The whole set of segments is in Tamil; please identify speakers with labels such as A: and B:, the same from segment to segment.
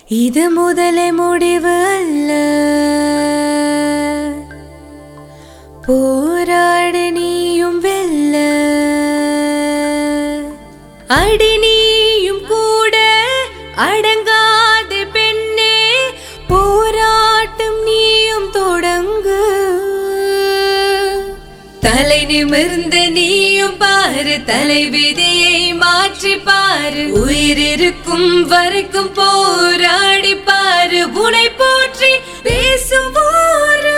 A: இது முதலே முடிவு அல்ல போராடு நீயும் வெல்ல அடி நீயும் கூட அடங்காத பெண்ணே போராட்டம் நீயும் தொடங்கு தலை நிமிர்ந்த நீயும் பாரு தலை விதியை மாற்றி பாரு உயிர் இருக்கும் வரைக்கும் போராடி பாரு உனை போற்றி பேசும் ஊரு.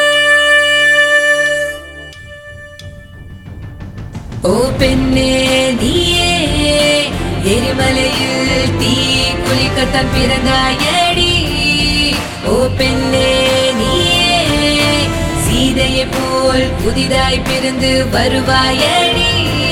A: ஓ பெண்ணே நீயே எரிமலையில் தீ குளிக்கத்தான் பிறந்தாயடி ஓ பெண்ணே நீயே சீதையை போல் புதிதாய் பிறந்து வருவாயடி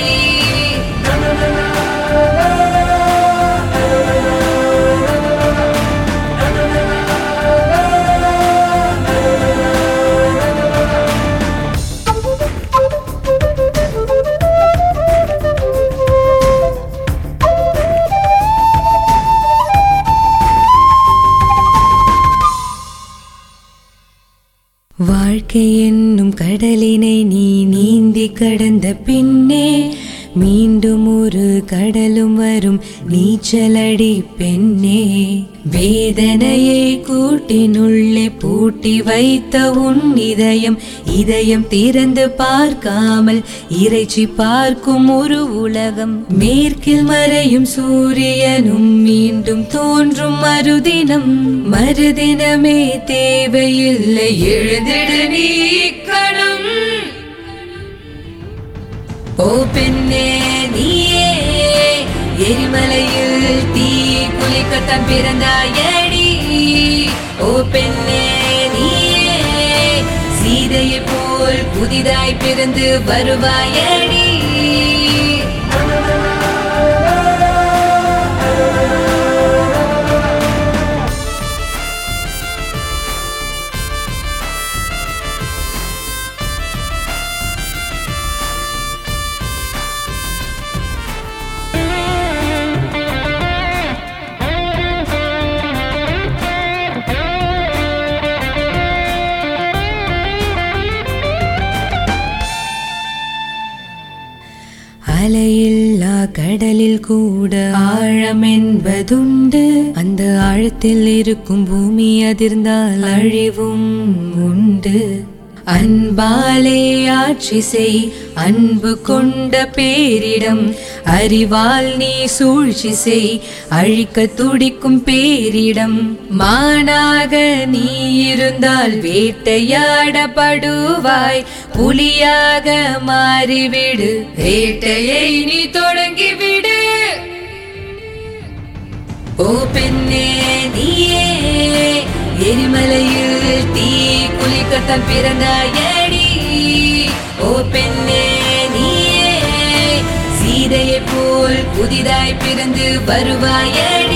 A: வாழ்க்கை என்னும் கடலினை நீ நீந்தி கடந்த பின்னே மீண்டும் ஒரு கடலும் வரும் நீச்சலடி பெண்ணே வேதனையை கூட்டினுள்ளே பூட்டி வைத்த உன் இதயம் இதயம் திறந்து பார்க்காமல் இறைச்சி பார்க்கும் ஒரு உலகம் மேற்கில் மறையும் சூரியனும் மீண்டும் தோன்றும் மறுதினம் மறுதினமே தேவையில்லை எழுந்திடு நீ கணம் ஓ பெண்ணே நீயே எரிமலையில் தீ குளிக்கத்தான் பிறந்தாயடி ஓ பெண்ணே நீயே சீதையை போல் புதிதாய் பிறந்து வருவாயடி அலையில்லா கடலில் கூட ஆழம் என்பதுண்டு அந்த ஆழத்தில் இருக்கும் பூமி அதிர்ந்தால் அழிவும் உண்டு அன்பாலே ஆட்சி செய் அன்பு கொண்ட பேரிடம் அறிவால் நீ சூழ்ச்சி செய் அழிக்க துடிக்கும் பேரிடம் மானாக நீ இருந்தால் வேட்டையாடப்படுவாய் புலியாக மாறிவிடு வேட்டையை நீ தொடங்கிவிடு ஓ பெண்ணே நீயே எரிமலையில் தீ குளிக்கத்தான் பிறந்தாயடி ஓ பெண்ணே நீயே சீதையை போல் புதிதாய் பிறந்து வருவாயடி